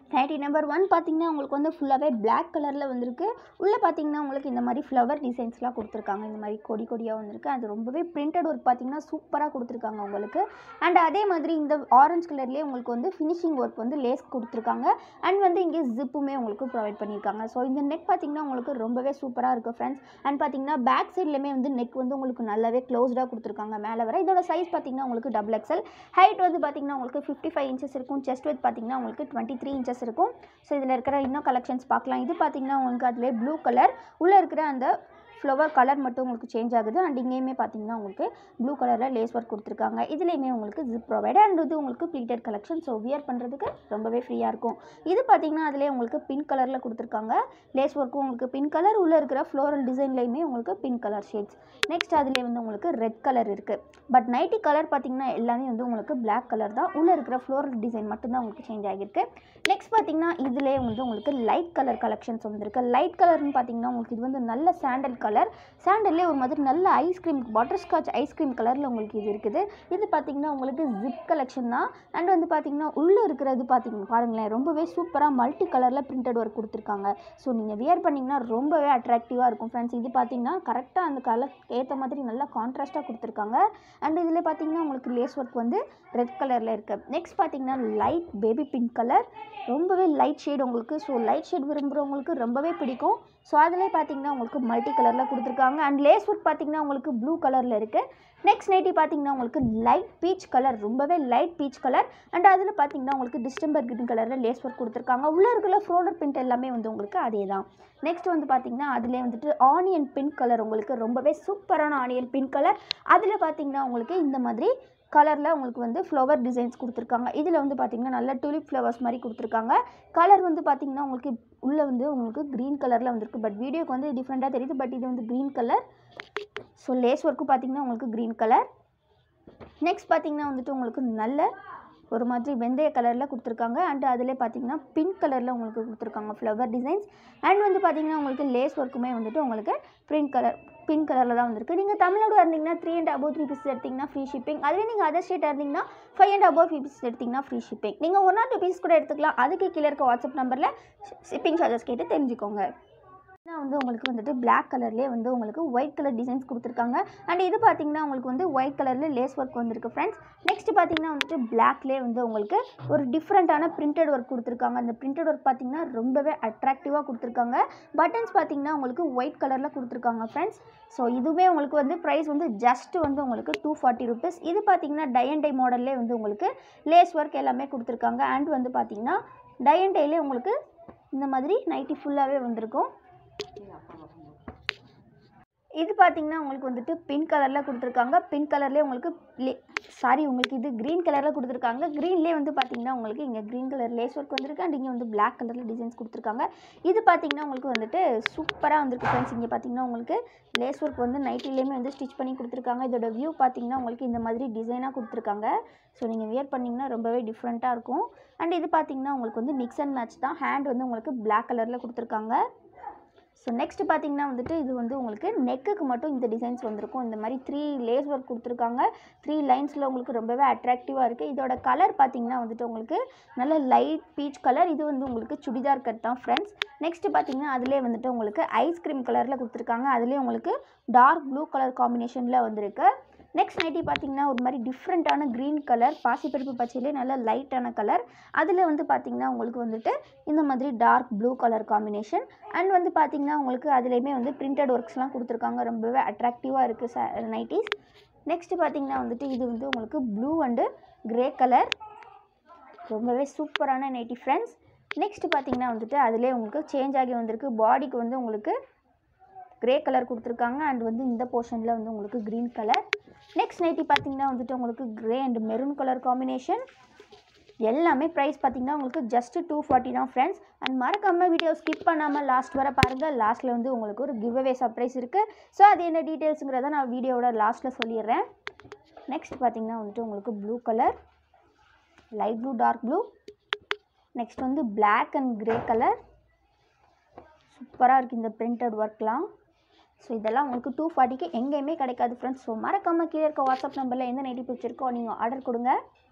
nightie number one பார்த்தீங்கன்னா உங்களுக்கு வந்து ஃபுல்லாகவே Black கலரில் வந்திருக்கு உள்ளே பார்த்தீங்கன்னா உங்களுக்கு இந்த மாதிரி ஃப்ளவர் டிசைன்ஸ்லாம் கொடுத்துருக்காங்க இந்த மாதிரி கொடி கொடியாக வந்திருக்கு அது ரொம்பவே பிரிண்டட் ஒர்க் பார்த்தீங்கன்னா சூப்பராக கொடுத்துருக்காங்க உங்களுக்கு அண்ட் அதே மாதிரி இந்த ஆரஞ்சு கலர்லேயே உங்களுக்கு வந்து ஃபினிஷிங் ஒர்க் வந்து லேஸ் கொடுத்துருக்காங்க அண்ட் வந்து இங்கே ஜிப்புமே உங்களுக்கு ப்ரொவைட் பண்ணியிருக்காங்க ஸோ இந்த நெக் பார்த்தீங்கன்னா உங்களுக்கு ரொம்பவே சூப்பராக இருக்குது ஃப்ரெண்ட்ஸ் அண்ட் பார்த்தீங்கன்னா பேக் சைட்லேயுமே வந்து நெக் வந்து உங்களுக்கு நல்லாவே க்ளோஸ்டாக கொடுத்துருக்காங்க மேலே வர இதோட சைஸ் பார்த்தீங்கன்னா உங்களுக்கு டபுள் எக்ஸல் ஹைட் வந்து பார்த்தீங்கன்னா உங்களுக்கு ஃபிஃப்டி ஃபைவ் இன்ச்சஸ் இருக்கும் செஸ்ட் வித் பார்த்தீங்கன்னா உங்களுக்கு டுவெண்ட்டி த்ரீ இன்ச்சஸ் இருக்கும் ஸோ இதில் இருக்கிற இன்னும் கலெக்ஷன்ஸ் பார்க்கலாம் இது பார்த்தீங்கன்னா உங்களுக்கு அதிலே ப்ளூ கலர் உள்ளே இருக்கிற அந்த ஃப்ளவர் கலர் மட்டும் உங்களுக்கு சேஞ்ச் ஆகுது அண்ட் இங்கேயுமே பார்த்தீங்கன்னா உங்களுக்கு ப்ளூ கலரில் லேஸ் ஒர்க் கொடுத்துருக்காங்க இதுலேயுமே உங்களுக்கு ஜிப் ப்ரொவைட் அண்ட் இது உங்களுக்கு ப்ளீட்டட் கலெக்ஷன் ஸோ வியர் பண்ணுறதுக்கு ரொம்பவே ஃப்ரீயாக இருக்கும் இது பார்த்தீங்கன்னா அதிலே உங்களுக்கு பிங்க் கலரில் கொடுத்துருக்காங்க லேஸ் ஒர்க்கும் உங்களுக்கு பிங்க் கலர் உள்ளே இருக்கிற ஃப்ளோரல் டிசைன்லேயுமே உங்களுக்கு பிங்க் கலர் ஷேட்ஸ் நெக்ஸ்ட் அதிலே வந்து உங்களுக்கு ரெட் கலர் இருக்குது பட் நைட்டி கலர் பார்த்தீங்கன்னா எல்லாமே வந்து உங்களுக்கு Black கலர் தான் உள்ளே இருக்கிற ஃப்ளோரல் டிசைன் மட்டும்தான் உங்களுக்கு சேஞ்ச் ஆகியிருக்கு நெக்ஸ்ட் பார்த்தீங்கன்னா இதிலே வந்து உங்களுக்கு லைட் கலர் கலெக்ஷன்ஸ் வந்திருக்கு லைட் கலர்னு பார்த்தீங்கன்னா உங்களுக்கு இது வந்து நல்ல சாண்டல் கலர் சாண்டல்லே ஒரு மாதிரி நல்ல ஐஸ்கிரீம் பட்டர்ஸ்காட்ச் ஐஸ்கிரீம் கலரில் உங்களுக்கு இது இருக்குது இது பார்த்தீங்கன்னா உங்களுக்கு ஜிப் கலெக்ஷன் தான் அண்ட் வந்து பார்த்தீங்கன்னா உள்ளே இருக்கிறது பார்த்தீங்கன்னா பாருங்களேன் ரொம்பவே சூப்பராக மல்டி கலரில் பிரிண்டட் ஒர்க் கொடுத்துருக்காங்க ஸோ நீங்கள் வியர் பண்ணிங்கன்னா ரொம்பவே அட்ராக்டிவாக இருக்கும் ஃப்ரெண்ட்ஸ் இது பார்த்தீங்கன்னா கரெக்டாக அந்த கலர் ஏற்ற மாதிரி நல்லா கான்ட்ராஸ்ட்டாக கொடுத்துருக்காங்க அண்ட் இதில் பார்த்தீங்கன்னா உங்களுக்கு லேஸ் ஒர்க் வந்து ரெட் கலரில் இருக்குது நெக்ஸ்ட் பார்த்தீங்கன்னா லைட் பேபி பிங்க் கலர் ரொம்பவே லைட் ஷேட் உங்களுக்கு ஸோ லைட் ஷேட் விரும்புகிறவங்களுக்கு ரொம்பவே பிடிக்கும் ஸோ அதிலே பார்த்தீங்கன்னா உங்களுக்கு மல்டி கலரில் கொடுத்துருக்காங்க அண்ட் லேஸ் ஒர்க் பார்த்தீங்கன்னா உங்களுக்கு ப்ளூ கலரில் இருக்குது நெக்ஸ்ட் நைட்டி பார்த்தீங்கன்னா உங்களுக்கு லைட் பீச் கலர் ரொம்பவே லைட் பீச் கலர் அண்ட் அதில் பார்த்தீங்கன்னா உங்களுக்கு டிஸ்டம்பர் கிரீன் கலரில் லேஸ் ஒர்க் கொடுத்துருக்காங்க உள்ளே இருக்கிற ஃப்ளோலர் பிரிண்ட் எல்லாமே வந்து உங்களுக்கு அதே தான் நெக்ஸ்ட் வந்து பார்த்தீங்கன்னா அதிலே வந்துட்டு ஆனியன் பிங்க் கலர் உங்களுக்கு ரொம்பவே சூப்பரான ஆனியன் பிங்க் கலர் அதில் பார்த்தீங்கன்னா உங்களுக்கு இந்த மாதிரி கலரில் உங்களுக்கு வந்து ஃப்ளவர் டிசைன்ஸ் கொடுத்துருக்காங்க இதில் வந்து பார்த்தீங்கன்னா நல்ல டூலிப் ஃப்ளவர்ஸ் மாதிரி கொடுத்துருக்காங்க கலர் வந்து பார்த்தீங்கன்னா உங்களுக்கு உள்ளே வந்து உங்களுக்கு க்ரீன் கலரில் வந்திருக்கு பட் வீடியோக்கு வந்து டிஃப்ரெண்ட்டாக தெரியுது பட் இது வந்து க்ரீன் கலர் ஸோ லேஸ் ஒர்க்கும் பார்த்தீங்கன்னா உங்களுக்கு க்ரீன் கலர் நெக்ஸ்ட் பார்த்தீங்கன்னா வந்துட்டு உங்களுக்கு நல்ல ஒரு மாதிரி வெந்தய கலரில் கொடுத்துருக்காங்க அண்ட் அதிலே பார்த்தீங்கன்னா பிங்க் கலரில் உங்களுக்கு கொடுத்துருக்காங்க ஃப்ளவர் டிசைன்ஸ் அண்ட் வந்து பார்த்தீங்கன்னா உங்களுக்கு லேஸ் ஒர்க்குமே வந்துட்டு உங்களுக்கு பிரிண்ட் கலர் பிங்க் கலரில் தான் வந்திருக்கு நீங்கள் தமிழ்நாடு இருந்தீங்கன்னா three and above three piece எடுத்திங்கன்னா ஃப்ரீ ஷிப்பிங் அதுவே நீங்கள் அதர் ஸ்டேட் இருந்தீங்கன்னா five and above three piece எடுத்திங்கன்னா ஃப்ரீ ஷிப்பிங் நீங்கள் ஒன் ஆர் டூ பீஸ் கூட எடுத்துக்கலாம் அதுக்கு கீழே இருக்க வாட்ஸ்அப் நம்பரில் ஷிப்பிங் சார்ஜஸ் கேட்டு தெரிஞ்சுக்கோங்க நான் வந்து உங்களுக்கு வந்துட்டு Black கலர்லேயே வந்து உங்களுக்கு ஒயிட் கலர் டிசைன்ஸ் கொடுத்துருக்காங்க அண்ட் இது பார்த்தீங்கன்னா உங்களுக்கு வந்து ஒயிட் கலரில் லேஸ் ஒர்க் வந்திருக்கு ஃப்ரெண்ட்ஸ் நெக்ஸ்ட் பார்த்தீங்கன்னா வந்துட்டு பிளாக்லேயே வந்து உங்களுக்கு ஒரு டிஃப்ரெண்ட்டான பிரிண்டட் ஒர்க் கொடுத்துருக்காங்க அந்த பிரிண்டட் ஒர்க் பார்த்தீங்கன்னா ரொம்பவே அட்ராக்டிவாக கொடுத்துருக்காங்க பட்டன்ஸ் பார்த்தீங்கன்னா உங்களுக்கு ஒயிட் கலரில் கொடுத்துருக்காங்க ஃப்ரெண்ட்ஸ் ஸோ இதுவே உங்களுக்கு வந்து ப்ரைஸ் வந்து ஜஸ்ட் வந்து உங்களுக்கு டூ ஃபார்ட்டி ருபீஸ் இது பார்த்தீங்கன்னா டை அண்ட் டை மாடல்லே வந்து உங்களுக்கு லேஸ் ஒர்க் எல்லாமே கொடுத்துருக்காங்க அண்ட் வந்து பார்த்தீங்கன்னா டை அண்ட் டைலே உங்களுக்கு இந்த மாதிரி நைட்டி ஃபுல்லாகவே வந்திருக்கும் இது பார்த்தீங்கன்னா உங்களுக்கு வந்துட்டு பிங்க் கலரில் கொடுத்துருக்காங்க பிங்க் கலர்லேயே உங்களுக்கு சாரி உங்களுக்கு இது க்ரீன் கலரில் கொடுத்துருக்காங்க க்ரீன்லேயே வந்து பார்த்தீங்கன்னா உங்களுக்கு இங்கே க்ரீன் கலர் லேஸ் ஒர்க் வந்திருக்கு அண்ட் இங்கே வந்து Black கலரில் டிசைன்ஸ் கொடுத்துருக்காங்க இது பார்த்தீங்கன்னா உங்களுக்கு வந்துட்டு சூப்பராக வந்திருக்கு ஃப்ரெண்ட்ஸ் இங்கே பார்த்தீங்கன்னா உங்களுக்கு லேஸ் ஒர்க் வந்து நைட்டிலேயுமே வந்து ஸ்டிச் பண்ணி கொடுத்துருக்காங்க இதோட வியூ பார்த்தீங்கன்னா உங்களுக்கு இந்த மாதிரி டிசைனாக கொடுத்துருக்காங்க ஸோ நீங்கள் வியர் பண்ணிங்கன்னா ரொம்பவே டிஃப்ரெண்ட்டாக இருக்கும் அண்ட் இது பார்த்தீங்கன்னா உங்களுக்கு வந்து மிக்ஸ் அண்ட் மேட்ச் தான் ஹேண்ட் வந்து உங்களுக்கு Black கலரில் கொடுத்துருக்காங்க ஸோ நெக்ஸ்ட் பார்த்தீங்கன்னா வந்துட்டு இது வந்து உங்களுக்கு நெக்குக்கு மட்டும் இந்த டிசைன்ஸ் வந்திருக்கும் இந்த மாதிரி த்ரீ லேஸ் ஒர்க் கொடுத்துருக்காங்க த்ரீ லைன்ஸில் உங்களுக்கு ரொம்பவே அட்ராக்டிவாக இருக்குது இதோட கலர் பார்த்தீங்கன்னா வந்துட்டு உங்களுக்கு நல்ல லைட் பீச் கலர் இது வந்து உங்களுக்கு சுடிதார் கட் தான் ஃப்ரெண்ட்ஸ் நெக்ஸ்ட் பார்த்தீங்கன்னா அதிலே வந்துட்டு உங்களுக்கு ஐஸ்கிரீம் கலரில் கொடுத்துருக்காங்க அதுலேயே உங்களுக்கு டார்க் ப்ளூ கலர் காம்பினேஷனில் வந்திருக்கு நெக்ஸ்ட் நைட்டி பார்த்தீங்கன்னா ஒரு மாதிரி டிஃப்ரெண்ட்டான க்ரீன் கலர் பாசிப்பருப்பு பச்சையிலே நல்ல லைட்டான கலர் அதில் வந்து பார்த்தீங்கன்னா உங்களுக்கு வந்துட்டு இந்த மாதிரி dark blue colour combination and வந்து பார்த்தீங்கன்னா உங்களுக்கு அதுலேயுமே வந்து பிரிண்டட் ஒர்க்ஸ்லாம் கொடுத்துருக்காங்க ரொம்பவே அட்ராக்டிவாக இருக்குது ச நைட்டிஸ் நெக்ஸ்ட் பார்த்தீங்கன்னா வந்துட்டு இது வந்து உங்களுக்கு ப்ளூ அண்டு கிரே கலர் ரொம்பவே சூப்பரான நைட்டி ஃப்ரெண்ட்ஸ் நெக்ஸ்ட் பார்த்தீங்கன்னா வந்துட்டு அதிலே உங்களுக்கு சேஞ்ச் ஆகி வந்திருக்கு பாடிக்கு வந்து உங்களுக்கு கிரே கலர் கொடுத்துருக்காங்க அண்ட் வந்து இந்த போர்ஷனில் வந்து உங்களுக்கு க்ரீன் கலர் நெக்ஸ்ட் நைட்டி பார்த்தீங்கன்னா வந்துட்டு உங்களுக்கு grey and maroon colour combination எல்லாமே ப்ரைஸ் பார்த்தீங்கன்னா உங்களுக்கு ஜஸ்ட் டூ ஃபார்ட்டி தான் ஃப்ரெண்ட்ஸ் அண்ட் மறக்காமல் வீடியோ ஸ்கிப் பண்ணாமல் லாஸ்ட் வர பாருங்கள் லாஸ்ட்டில் வந்து உங்களுக்கு ஒரு கிவ் அவே சர்ப்ரைஸ் இருக்குது ஸோ அது என்ன டீட்டெயில்ஸுங்கிறத நான் வீடியோவோட லாஸ்ட்டில் சொல்லிடுறேன் நெக்ஸ்ட் பார்த்தீங்கன்னா வந்துட்டு உங்களுக்கு blue colour light blue dark blue next வந்து Black அண்ட் கிரே கலர் சூப்பராக இருக்குது இந்த பிரிண்டட் ஒர்க்லாம் ஸோ இதெல்லாம் உங்களுக்கு டூ ஃபார்ட்டிக்கு எங்கேயுமே கிடைக்காது ஃப்ரெண்ட்ஸ் ஸோ மறக்காமல் கீழே இருக்க வாட்ஸ்அப் நம்பரில் எந்த நைட்டி பிடிச்சிருக்கோ நீங்கள் ஆர்டர் கொடுங்க